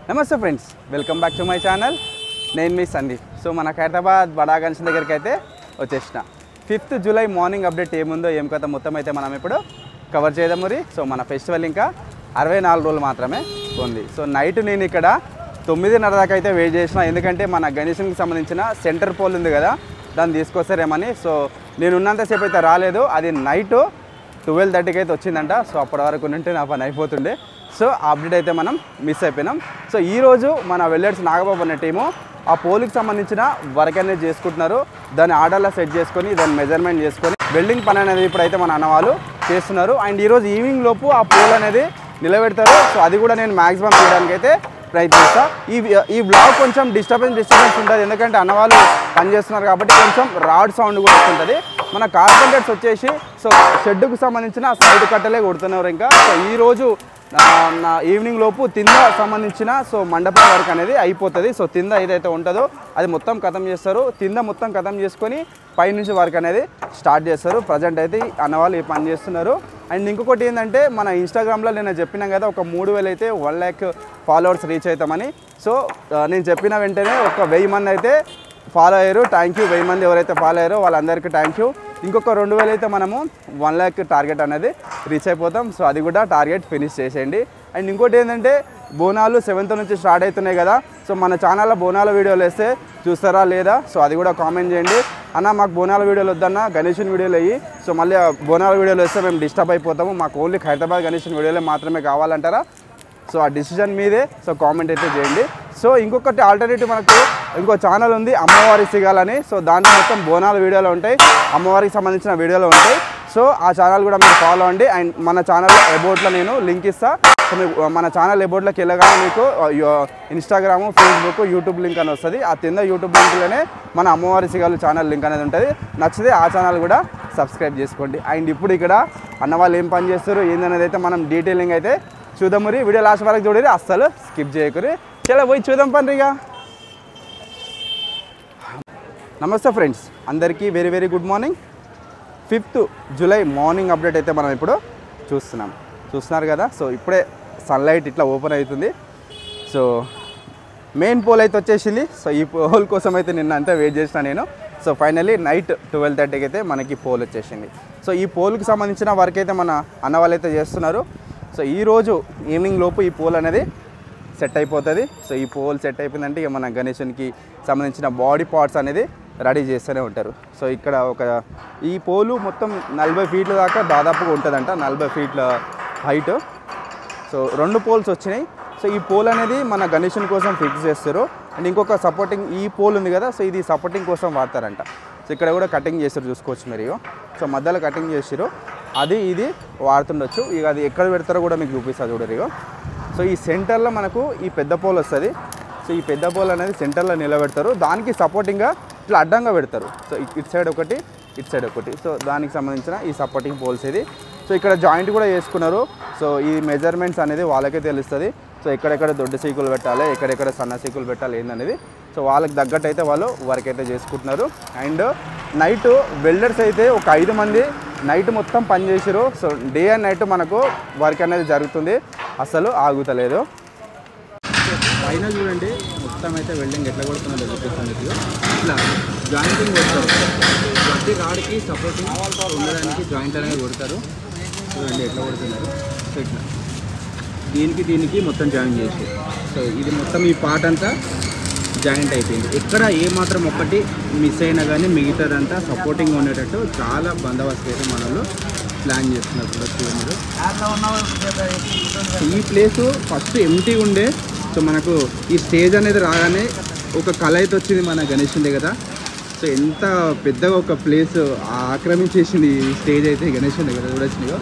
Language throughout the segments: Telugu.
నమస్తే friends welcome back to my channel నేను మీ సందీప్ సో మన ఖైరతాబాద్ బడా గన్షన్ దగ్గరికి అయితే వచ్చేసిన ఫిఫ్త్ జూలై మార్నింగ్ అప్డేట్ ఏముందో ఏం కథ మొత్తం అయితే మనం ఇప్పుడు కవర్ చేద్దాం మరి సో మన ఫెస్టివల్ ఇంకా అరవై నాలుగు రోజులు మాత్రమే ఉంది సో నైట్ నేను ఇక్కడ తొమ్మిదిన్నర దాకా అయితే వెయిట్ చేసిన ఎందుకంటే మన గణేషన్కి సంబంధించిన సెంటర్ పోల్ ఉంది కదా దాన్ని తీసుకొస్తారేమని సో నేను ఉన్నంతసేపు అయితే రాలేదు అది నైట్ ట్వెల్వ్ థర్టీకి అయితే వచ్చిందంట సో అప్పటి వరకు ఉంటే నా పని అయిపోతుండే సో ఆ అప్డేట్ అయితే మనం మిస్ అయిపోయినాం సో ఈరోజు మన వెల్లెడ్స్ నాగబాబు అనే టీము ఆ పోల్కి సంబంధించిన వర్క్ అనేది చేసుకుంటున్నారు దాన్ని ఆర్డర్లో సెట్ చేసుకొని దాన్ని మెజర్మెంట్ చేసుకొని వెల్డింగ్ పని అనేది ఇప్పుడైతే మన అన్నవాళ్ళు చేస్తున్నారు అండ్ ఈరోజు ఈవినింగ్ లోపు ఆ పోల్ అనేది నిలబెడతారు సో అది కూడా నేను మ్యాక్సిమం చేయడానికి అయితే ప్రయత్నిస్తా ఈ ఈ బ్లాగ్ కొంచెం డిస్టర్బెన్స్ డిస్టర్బెన్స్ ఉంటుంది ఎందుకంటే అన్నవాళ్ళు పని చేస్తున్నారు కాబట్టి కొంచెం రాడ్ సౌండ్ కూడా వస్తుంటుంది మన కార్పెంటర్స్ వచ్చేసి సో షెడ్డుకు సంబంధించిన సైడ్ కట్టలే కొడుతున్నారు ఇంకా సో ఈరోజు నా- నా ఈవినింగ్ లోపు తింద సంబంధించిన సో మండపం వర్క్ అనేది అయిపోతుంది సో తింద ఏదైతే ఉంటుందో అది మొత్తం ఖతం చేస్తారు తింద మొత్తం ఖతం చేసుకొని పైనుంచి వర్క్ అనేది స్టార్ట్ చేస్తారు ప్రజెంట్ అయితే ఈ అన్నవాళ్ళు ఈ పని చేస్తున్నారు అండ్ ఇంకొకటి ఏంటంటే మన ఇన్స్టాగ్రామ్లో నేను చెప్పినాం కదా ఒక మూడు వేలు అయితే వన్ ల్యాక్ ఫాలోవర్స్ రీచ్ అవుతామని సో ఆ, నేను చెప్పిన వెంటనే ఒక వెయ్యి మంది అయితే ఫాలో అయ్యారు థ్యాంక్ యూ వెయ్యి మంది ఎవరైతే ఫాలో అయ్యారో వాళ్ళందరికీ థ్యాంక్ యూ ఇంకొక రెండు వేలు అయితే మనము వన్ ల్యాక్ టార్గెట్ అనేది రీచ్ అయిపోతాం సో అది కూడా టార్గెట్ ఫినిష్ చేసేయండి అండ్ ఇంకోటి ఏంటంటే బోనాలు సెవెంత్ నుంచి స్టార్ట్ అవుతున్నాయి కదా సో మన ఛానల్లో బోనాల వీడియోలు వేస్తే చూస్తారా లేదా సో అది కూడా కామెంట్ చేయండి అన్న మాకు బోనాల వీడియోలు వద్దన్న గణేషన్ వీడియోలు అయ్యి సో మళ్ళీ ఆ బోనాల వీడియోలు వేస్తే మేము డిస్టర్బ్ అయిపోతాము మాకు ఓన్లీ హైదరాబాద్ గణేషన్ వీడియోలే మాత్రమే కావాలంటారా సో ఆ డిసిజన్ మీదే సో కామెంట్ అయితే చేయండి సో ఇంకొకటి ఆల్టర్నేటివ్ మనకు ఇంకో ఛానల్ ఉంది అమ్మవారి సిగాలని సో దాంట్లో మొత్తం బోనాల వీడియోలు ఉంటాయి అమ్మవారికి సంబంధించిన వీడియోలు ఉంటాయి సో ఆ ఛానల్ కూడా మీరు ఫాలో అవ్వండి అండ్ మన ఛానల్ అబౌట్లో నేను లింక్ ఇస్తా సో మీకు మన ఛానల్ అబౌట్లోకి వెళ్ళగానే మీకు ఇన్స్టాగ్రామ్ ఫేస్బుక్ యూట్యూబ్ లింక్ అని వస్తుంది ఆ కింద యూట్యూబ్ లింక్లోనే మన అమ్మవారి సిగాలు ఛానల్ లింక్ అనేది ఉంటుంది నచ్చితే ఆ ఛానల్ కూడా సబ్స్క్రైబ్ చేసుకోండి అండ్ ఇప్పుడు ఇక్కడ అన్న వాళ్ళు ఏం పని చేస్తారు ఏందనేది అయితే మనం డీటెయిలింగ్ అయితే చూద్దాం మరి వీడియో లాస్ట్ వరకు చూడరి అస్సలు స్కిప్ చేయకరి చలో పోయి చూద్దాం పండ్రి ఇక నమస్తే ఫ్రెండ్స్ అందరికీ very very good morning fifth July morning update అయితే మనం ఇప్పుడు చూస్తున్నాం చూస్తున్నారు కదా సో ఇప్పుడే సన్లైట్ ఇట్లా ఓపెన్ అవుతుంది సో మెయిన్ పోల్ అయితే వచ్చేసింది సో ఈ పోల్ కోసం అయితే నిన్న అంతా వెయిట్ చేసిన నేను సో ఫైనల్లీ నైట్ ట్వెల్వ్ థర్టీకి అయితే మనకి పోల్ వచ్చేసింది సో ఈ పోల్కి సంబంధించిన వర్క్ అయితే మన అన్న వాళ్ళు అయితే చేస్తున్నారు సో ఈరోజు ఈవినింగ్ లోపు ఈ పోల్ అనేది సెట్ అయిపోతుంది సో ఈ పోల్ సెట్ అయిపోయిందంటే ఇక మన గణేషన్కి సంబంధించిన బాడీ పార్ట్స్ అనేది రెడీ చేస్తూనే ఉంటారు సో ఇక్కడ ఒక ఈ పోలు మొత్తం నలభై ఫీట్ల దాకా దాదాపుగా ఉంటుందంట నలభై ఫీట్ల హైట్ సో రెండు పోల్స్ వచ్చినాయి సో ఈ పోల్ అనేది మన గణేషన్ కోసం ఫిక్స్ చేస్తారు అండ్ ఇంకొక సపోర్టింగ్ ఈ పోల్ ఉంది కదా సో ఇది సపోర్టింగ్ కోసం వాడతారంట సో ఇక్కడ కూడా కటింగ్ చేస్తారు చూసుకోవచ్చు మీరు ఇగో. సో మధ్యలో కటింగ్ చేసారు అది ఇది వాడుతుండొచ్చు ఇక అది ఎక్కడ పెడతారో కూడా మీకు చూపిస్తుంది చూడరు ఇగో. సో ఈ సెంటర్లో మనకు ఈ పెద్ద పోల్ వస్తుంది సో ఈ పెద్ద పోల్ అనేది సెంటర్లో నిలబెడతారు దానికి సపోర్టింగ్గా ఇట్లా అడ్డంగా పెడతారు సో ఇ- ఇటు సైడ్ ఒకటి ఇటు సైడ్ ఒకటి సో దానికి సంబంధించిన ఈ సపోర్టింగ్ పోల్స్ ఇది సో ఇక్కడ జాయింట్ కూడా చేసుకున్నారు సో ఈ మెజర్మెంట్స్ అనేది వాళ్ళకే తెలుస్తుంది సో ఎక్కడెక్కడ దొడ్డు సీకులు పెట్టాలి ఎక్కడెక్కడ సన్న సీకులు పెట్టాలి ఏందనేది సో వాళ్ళకి తగ్గట్టు అయితే వాళ్ళు వర్క్ అయితే చేసుకుంటున్నారు అండ్ నైట్ వెల్డర్స్ అయితే ఒక ఐదు మంది నైట్ మొత్తం పని చేసారు సో డే అండ్ నైట్ మనకు వర్క్ అనేది జరుగుతుంది అసలు ఆగుతలేదు పైన చూడండి మొత్తం అయితే వెల్డింగ్ ఎట్లా కొడుతున్నదో చూపిస్తాను మీకు ఇట్లా జాయింటింగ్ కొడతారు ప్రతి రాడ్కి సపోర్టింగ్ ఉండడానికి జాయింట్ అనేది కొడతారు చూడండి ఎట్లా కొడుతున్నారు సో ఇట్లా దీనికి దీనికి మొత్తం జాయిన్ చేసి సో ఇది మొత్తం ఈ పార్ట్ అంతా జాయింట్ అయిపోయింది ఎక్కడ ఏ మాత్రం ఒక్కటి మిస్ అయినా కానీ మిగతాదంతా సపోర్టింగ్ ఉండేటట్టు చాలా బందోబస్తు అయితే మన వాళ్ళు ప్లాన్ చేస్తున్నారు చూడొచ్చు మీరు ఈ ప్లేస్ ఫస్ట్ ఎంటీ ఉండే సో మనకు ఈ స్టేజ్ అనేది రాగానే ఒక కళ అయితే వచ్చింది మన గణేషుని కదా సో ఎంత పెద్దగా ఒక ప్లేస్ ఆక్రమించేసింది ఈ స్టేజ్ అయితే గణేషుని దగ్గర చూడొచ్చు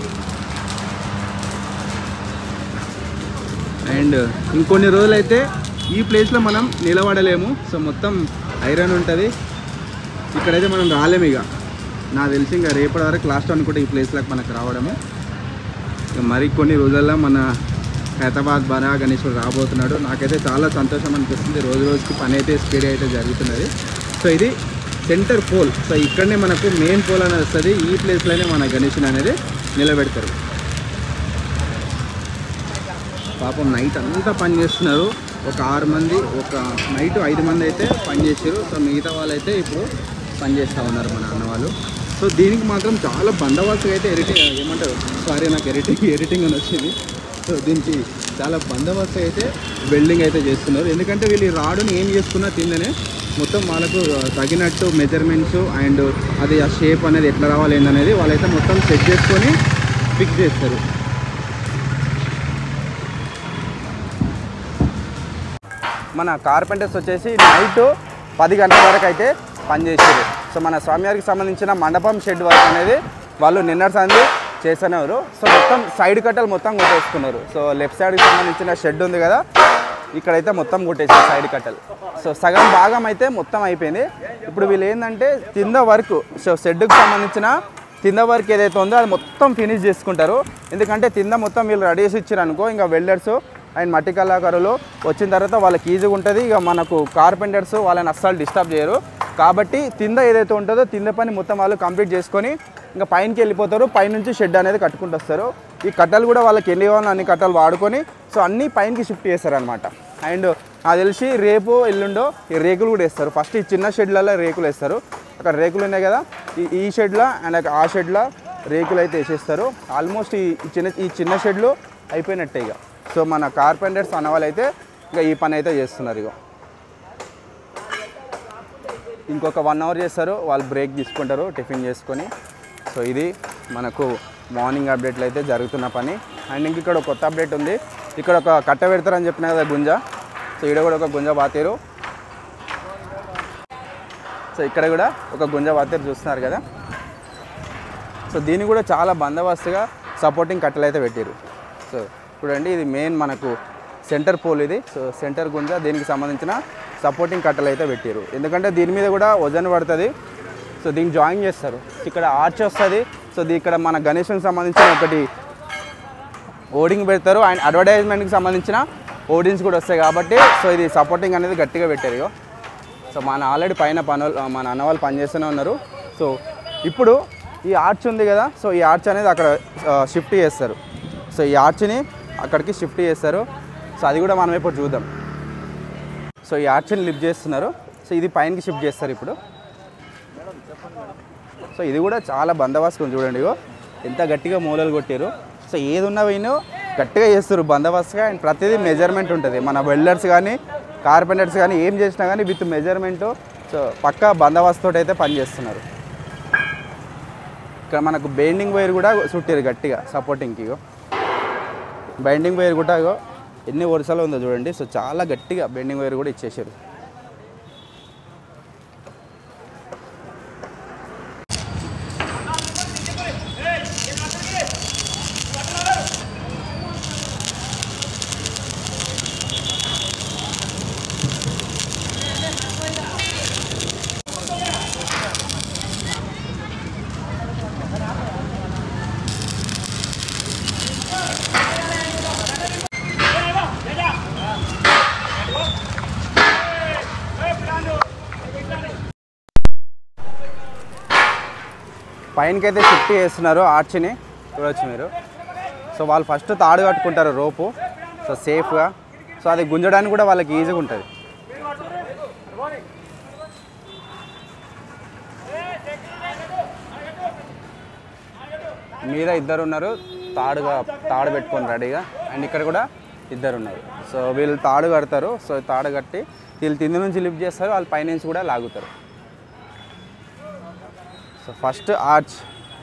అండ్ ఇంకొన్ని రోజులైతే ఈ ప్లేస్లో మనం నిలబడలేము సో మొత్తం ఐరన్ ఉంటుంది ఇక్కడైతే మనం రాలేము ఇక నాకు తెలిసి ఇంకా రేపటి వరకు లాస్ట్ అనుకుంటే ఈ ప్లేస్లోకి మనకు రావడము ఇక మరి కొన్ని రోజుల్లో మన హైదరాబాద్ బరా గణేశ్వరు రాబోతున్నాడు నాకైతే చాలా సంతోషం అనిపిస్తుంది రోజు రోజుకి పని అయితే స్పీడ్ అయితే జరుగుతున్నది సో ఇది సెంటర్ పోల్ సో ఇక్కడనే మనకు మెయిన్ పోల్ అనేది వస్తుంది ఈ ప్లేస్లోనే మన గణేషుని అనేది నిలబెడతారు పాపం నైట్ అంతా పని చేస్తున్నారు ఒక ఆరు మంది ఒక నైట్ ఐదు మంది అయితే పనిచేసారు సో మిగతా వాళ్ళైతే ఇప్పుడు పనిచేస్తూ ఉన్నారు మన అన్న వాళ్ళు సో దీనికి మాత్రం చాలా బందోబస్తుగా అయితే ఎడిటింగ్ ఏమంటారు సారీ నాకు ఎడిటింగ్ ఎడిటింగ్ అని వచ్చింది సో దీనికి చాలా బందోబస్తు అయితే వెల్డింగ్ అయితే చేస్తున్నారు ఎందుకంటే వీళ్ళు ఈ రాడుని ఏం చేసుకున్నా తిందనే మొత్తం వాళ్ళకు తగినట్టు మెజర్మెంట్స్ అండ్ అది ఆ షేప్ అనేది ఎట్లా రావాలి ఏందనేది వాళ్ళైతే మొత్తం సెట్ చేసుకొని ఫిక్స్ చేస్తారు మన కార్పెంటర్స్ వచ్చేసి నైట్ పది గంటల వరకు అయితే పనిచేసారు సో మన స్వామివారికి సంబంధించిన మండపం షెడ్ వర్క్ అనేది వాళ్ళు నిన్నటి సంది చేస్తున్నారు సో మొత్తం సైడ్ కట్టలు మొత్తం కొట్టేసుకున్నారు సో లెఫ్ట్ సైడ్కి సంబంధించిన షెడ్ ఉంది కదా ఇక్కడైతే మొత్తం కొట్టేసారు సైడ్ కట్టలు సో సగం భాగం అయితే మొత్తం అయిపోయింది ఇప్పుడు వీళ్ళు ఏంటంటే కింద వర్క్ సో షెడ్కి సంబంధించిన కింద వర్క్ ఏదైతే ఉందో అది మొత్తం ఫినిష్ చేసుకుంటారు ఎందుకంటే కింద మొత్తం వీళ్ళు రెడీ చేసి ఇచ్చారు అనుకో ఇంకా వెల్డర్స్ అండ్ మట్టి కళాకారులు వచ్చిన తర్వాత వాళ్ళకి ఈజీగా ఉంటుంది ఇక మనకు కార్పెంటర్స్ వాళ్ళని అస్సలు డిస్టర్బ్ చేయరు కాబట్టి కింద ఏదైతే ఉంటుందో కింద పని మొత్తం వాళ్ళు కంప్లీట్ చేసుకొని ఇంకా పైనకి వెళ్ళిపోతారు పైనుంచి షెడ్ అనేది కట్టుకుంటూ వస్తారు ఈ కట్టలు కూడా వాళ్ళకి ఎన్ని కావాలో అన్ని కట్టలు వాడుకొని సో అన్నీ పైనకి షిఫ్ట్ చేస్తారనమాట అండ్ నాకు తెలిసి రేపు ఎల్లుండో ఈ రేకులు కూడా వేస్తారు ఫస్ట్ ఈ చిన్న షెడ్లలో రేకులు వేస్తారు అక్కడ రేకులు ఉన్నాయి కదా ఈ ఈ షెడ్లో అండ్ ఆ షెడ్లో రేకులు అయితే వేసేస్తారు ఆల్మోస్ట్ ఈ ఈ చిన్న ఈ చిన్న షెడ్లు అయిపోయినట్టే ఇక సో మన కార్పెంటర్స్ అన్న వాళ్ళు అయితే ఇక ఈ పని అయితే చేస్తున్నారు ఇక ఇంకొక వన్ అవర్ చేస్తారు వాళ్ళు బ్రేక్ తీసుకుంటారు టిఫిన్ చేసుకొని సో ఇది మనకు మార్నింగ్ అప్డేట్లు అయితే జరుగుతున్న పని అండ్ ఇంక ఇక్కడ ఒక కొత్త అప్డేట్ ఉంది ఇక్కడ ఒక కట్ట పెడతారని చెప్పిన కదా గుంజ సో ఇక్కడ కూడా ఒక గుంజ బాతీరు సో ఇక్కడ కూడా ఒక గుంజ బాతీరు చూస్తున్నారు కదా సో దీన్ని కూడా చాలా బందోబస్తుగా సపోర్టింగ్ కట్టలు అయితే పెట్టారు సో చూడండి ఇది మెయిన్ మనకు సెంటర్ పోల్ ఇది సో సెంటర్ గుంజ దీనికి సంబంధించిన సపోర్టింగ్ కట్టలు అయితే పెట్టారు ఎందుకంటే దీని మీద కూడా వజన్ పడుతుంది సో దీన్ని జాయిన్ చేస్తారు ఇక్కడ ఆర్చ్ వస్తుంది సో దీ ఇక్కడ మన గణేష్కి సంబంధించిన ఒకటి ఓడింగ్ పెడతారు అండ్ అడ్వర్టైజ్మెంట్కి సంబంధించిన ఓడింగ్స్ కూడా వస్తాయి కాబట్టి సో ఇది సపోర్టింగ్ అనేది గట్టిగా పెట్టారు ఇగో సో మన ఆల్రెడీ పైన పనులు మన అన్న వాళ్ళు పనిచేస్తూనే ఉన్నారు సో ఇప్పుడు ఈ ఆర్చ్ ఉంది కదా సో ఈ ఆర్చ్ అనేది అక్కడ షిఫ్ట్ చేస్తారు సో ఈ ఆర్చ్ని అక్కడికి షిఫ్ట్ చేస్తారు సో అది కూడా మనం ఇప్పుడు చూద్దాం సో ఈ ఆర్చ్ని లిఫ్ట్ చేస్తున్నారు సో ఇది పైనకి షిఫ్ట్ చేస్తారు ఇప్పుడు సో ఇది కూడా చాలా బందోబస్తు ఉంది చూడండి ఇగో ఎంత గట్టిగా మూలలు కొట్టారు సో ఏది ఉన్నా పోయినో గట్టిగా చేస్తారు బందోబస్తుగా అండ్ ప్రతిదీ మెజర్మెంట్ ఉంటుంది మన వెల్డర్స్ కానీ కార్పెంటర్స్ కానీ ఏం చేసినా కానీ విత్ మెజర్మెంట్ సో పక్కా బందోబస్తు తోటి అయితే పనిచేస్తున్నారు ఇక్కడ మనకు బెండింగ్ వైర్ కూడా చుట్టారు గట్టిగా సపోర్టింగ్కి ఇగో బైండింగ్ వైర్ కూడా ఇగో ఎన్ని వరుసలు ఉందో చూడండి సో చాలా గట్టిగా బెండింగ్ వైర్ కూడా ఇచ్చేసారు పైనకైతే షిఫ్ట్ చేస్తున్నారు ఆర్చ్ని చూడొచ్చు మీరు సో వాళ్ళు ఫస్ట్ తాడు కట్టుకుంటారు రోపు సో సేఫ్గా సో అది గుంజడానికి కూడా వాళ్ళకి ఈజీగా ఉంటుంది మీద ఇద్దరు ఉన్నారు తాడుగా తాడు పెట్టుకొని రెడీగా అండ్ ఇక్కడ కూడా ఇద్దరు ఉన్నారు సో వీళ్ళు తాడు కడతారు సో తాడు కట్టి వీళ్ళు తిండి నుంచి లిఫ్ట్ చేస్తారు వాళ్ళు పైనుంచి కూడా లాగుతారు సో ఫస్ట్ ఆర్చ్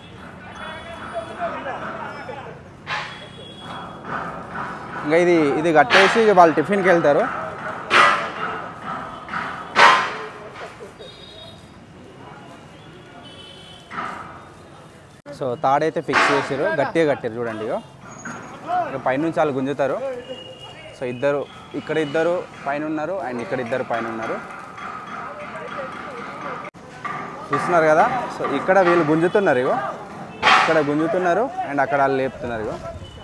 ఇంకా ఇది ఇది కట్టేసి ఇక వాళ్ళు టిఫిన్కి వెళ్తారు సో తాడైతే ఫిక్స్ చేసారు గట్టిగా కట్టారు చూడండి ఇగో ఇక పైనుంచి వాళ్ళు గుంజుతారు సో ఇద్దరు ఇక్కడ ఇద్దరు పైన ఉన్నారు అండ్ ఇక్కడ ఇద్దరు పైన ఉన్నారు చూస్తున్నారు కదా సో ఇక్కడ వీళ్ళు గుంజుతున్నారు ఇగో ఇక్కడ గుంజుతున్నారు అండ్ అక్కడ వాళ్ళు లేపుతున్నారు ఇగో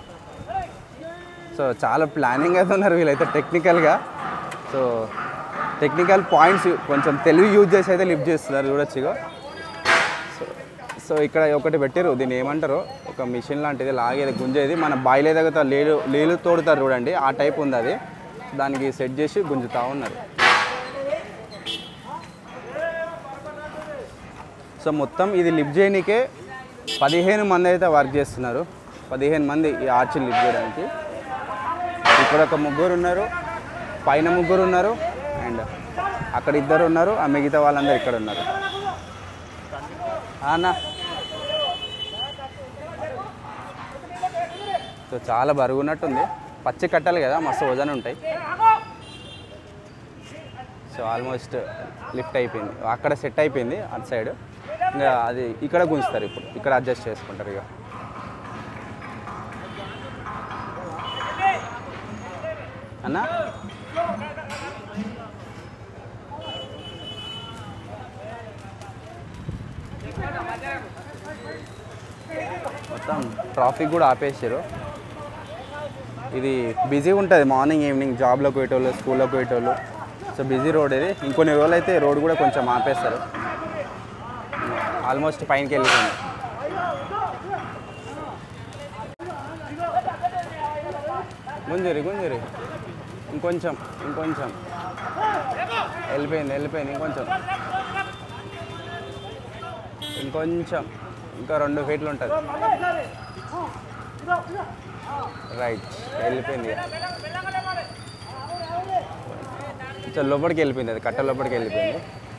సో చాలా ప్లానింగ్ అయితే ఉన్నారు వీళ్ళైతే టెక్నికల్గా సో టెక్నికల్ పాయింట్స్ కొంచెం తెలివి యూజ్ చేసి అయితే లిఫ్ట్ చేస్తున్నారు చూడొచ్చు ఇగో సో సో ఇక్కడ ఒకటి పెట్టారు దీన్ని ఏమంటారు ఒక మిషన్ లాంటిది లాగేది గుంజేది మన బాయిలే దగ్గర నీళ్ళు నీళ్ళు తోడుతారు చూడండి ఆ టైప్ ఉంది అది దానికి సెట్ చేసి గుంజుతూ ఉన్నారు సో మొత్తం ఇది లిఫ్ట్ చేయడానికే పదిహేను మంది అయితే వర్క్ చేస్తున్నారు పదిహేను మంది ఈ ఆర్చిని లిఫ్ట్ చేయడానికి ఇక్కడ ఒక ముగ్గురు ఉన్నారు పైన ముగ్గురు ఉన్నారు అండ్ అక్కడ ఇద్దరు ఉన్నారు ఆ మిగతా వాళ్ళందరూ ఇక్కడ ఉన్నారు ఆ అన్న సో చాలా బరువు ఉన్నట్టుంది పచ్చి కట్టాలి కదా మస్తు వజన్ ఉంటాయి సో ఆల్మోస్ట్ లిఫ్ట్ అయిపోయింది అక్కడ సెట్ అయిపోయింది అటు సైడ్ ఇంకా అది ఇక్కడ గుంజుతారు ఇప్పుడు ఇక్కడ అడ్జస్ట్ చేసుకుంటారు ఇక అన్నా మొత్తం ట్రాఫిక్ కూడా ఆపేసారు ఇది బిజీ ఉంటుంది మార్నింగ్ ఈవినింగ్ జాబ్లోకి పోయేటోళ్ళు స్కూల్లోకి పోయేటోళ్ళు సో బిజీ రోడ్ ఇది ఇంకొన్ని రోజులు అయితే రోడ్ కూడా కొంచెం ఆపేస్తారు ఆల్మోస్ట్ పైనకి వెళ్ళిపోయింది గుంజరి గుంజరి ఇంకొంచెం ఇంకొంచెం వెళ్ళిపోయింది వెళ్ళిపోయింది ఇంకొంచెం ఇంకొంచెం ఇంకా రెండు ఫీట్లు ఉంటుంది రైట్ వెళ్ళిపోయింది ఇక. కొంచెం లోపలికి వెళ్ళిపోయింది అది కట్ట లోపలికి వెళ్ళిపోయింది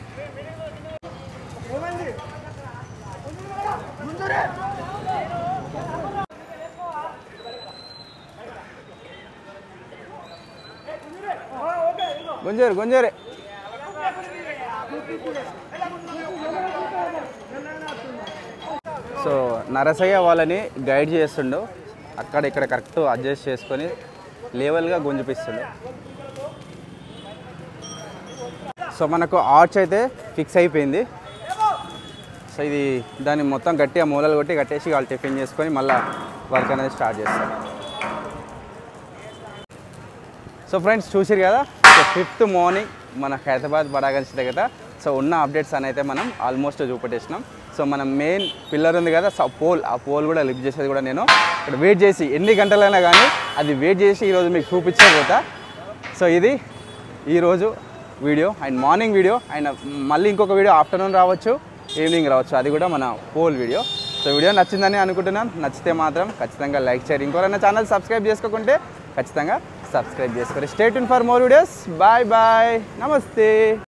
గుంజరు గుంజరు సో నరసయ్య వాళ్ళని గైడ్ చేస్తుండు అక్కడ ఇక్కడ కరెక్ట్ అడ్జస్ట్ చేసుకొని లేవల్గా గుంజిపిస్తుండు సో మనకు ఆర్చ్ అయితే ఫిక్స్ అయిపోయింది సో ఇది దాన్ని మొత్తం గట్టిగా మూలలు కొట్టి కట్టేసి వాళ్ళు టిఫిన్ చేసుకొని మళ్ళీ వర్క్ అనేది స్టార్ట్ చేస్తారు సో ఫ్రెండ్స్ చూసిరు కదా సో ఫిఫ్త్ మార్నింగ్ మన హైదరాబాద్ బడాగంజ్ దగ్గర సో ఉన్న అప్డేట్స్ అని అయితే మనం ఆల్మోస్ట్ చూపెట్టేసినాం సో మన మెయిన్ పిల్లర్ ఉంది కదా సో పోల్ ఆ పోల్ కూడా లిఫ్ట్ చేసేది కూడా నేను ఇక్కడ వెయిట్ చేసి ఎన్ని గంటలైనా కానీ అది వెయిట్ చేసి ఈరోజు మీకు చూపించే పోతా సో ఇది ఈరోజు video and morning video and మళ్ళీ ఇంకొక వీడియో ఆఫ్టర్నూన్ రావచ్చు ఈవినింగ్ రావచ్చు అది కూడా మన పోల్ వీడియో సో వీడియో నచ్చిందని అనుకుంటున్నాను నచ్చితే మాత్రం ఖచ్చితంగా లైక్ చేయండి ఇంకోరైనా ఛానల్ సబ్స్క్రైబ్ చేసుకోకుంటే ఖచ్చితంగా సబ్స్క్రైబ్ చేసుకోండి స్టేట్ ఇన్ for more videos bye bye నమస్తే